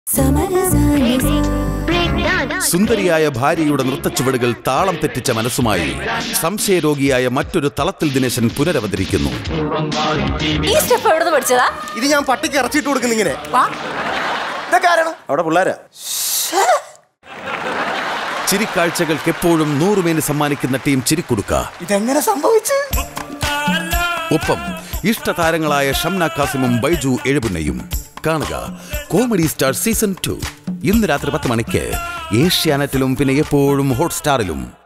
സുന്ദരിയായ ഭാര്യയുടെ നൃത്തച്ചുവടുകൾ താളം തെറ്റിച്ച മനസ്സുമായി സംശയരോഗിയായ മറ്റൊരു തളത്തിൽ ദിനേശൻ പുനരവതരിക്കുന്നു ഈ സ്റ്റെപ്പ് എവിടെ പഠിച്ചതാ ഇത് ഞാൻ പട്ടിക്ക് ഇറച്ചിട്ട് കൊടുക്കുന്ന ഇങ്ങനെ വാ ഇതൊക്കെ ആരാണ് അവിടെ പിള്ളേരാ ചിരിക്കാഴ്ചകൾക്ക് എപ്പോഴും നൂറുമേന് സമ്മാനിക്കുന്ന ടീം ചിരിക്കുടുക്ക ഇതെങ്ങനെ സംഭവിച്ചു ഒപ്പം ഇഷ്ടതാരങ്ങളായ ഷംന കാസിമും ബൈജു എഴുപുന്നയും കാണുക കോമഡി സ്റ്റാർ സീസൺ ടു ഇന്ന് രാത്രി പത്ത് മണിക്ക് ഏഷ്യാനെറ്റിലും പിന്നെ എപ്പോഴും ഹോട്ട്സ്റ്റാറിലും